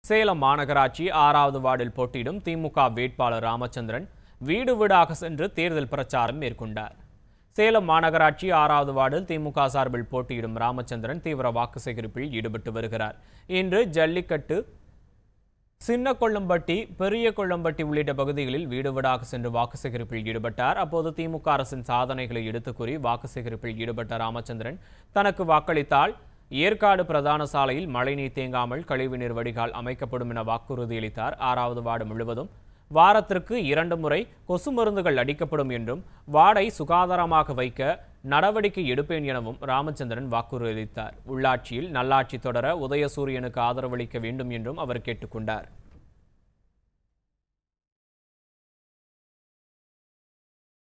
சேலம் மாநகராட்சி ஆறாவது வார்டில் போட்டியிடும் திமுக வேட்பாளர் ராமச்சந்திரன் வீடு வீடாக சென்று தேர்தல் பிரச்சாரம் மேற்கொண்டார் சேலம் மாநகராட்சி ஆறாவது வார்டில் திமுக சார்பில் போட்டியிடும் ராமச்சந்திரன் தீவிர வாக்கு சேகரிப்பில் ஈடுபட்டு வருகிறார் இன்று ஜல்லிக்கட்டு சின்ன கொள்ளம்பட்டி பெரிய கொள்ளம்பட்டி உள்ளிட்ட பகுதிகளில் வீடு வீடாக சென்று வாக்கு சேகரிப்பில் ஈடுபட்டார் அப்போது திமுக அரசின் சாதனைகளை எடுத்துக் கூறி வாக்கு சேகரிப்பில் ஈடுபட்ட ராமச்சந்திரன் தனக்கு வாக்களித்தால் ஏற்காடு பிரதான சாலையில் மழைநீர் தேங்காமல் கழிவுநீர் வடிகால் அமைக்கப்படும் என வாக்குறுதியளித்தார் ஆறாவது வார்டு முழுவதும் வாரத்திற்கு இரண்டு முறை கொசு மருந்துகள் அடிக்கப்படும் என்றும் வார்டை சுகாதாரமாக வைக்க நடவடிக்கை எடுப்பேன் எனவும் ராமச்சந்திரன் வாக்குறுதியளித்தார் உள்ளாட்சியில் நல்லாட்சி தொடர உதயசூரியனுக்கு ஆதரவளிக்க வேண்டும் என்றும் அவர் கேட்டுக்கொண்டார்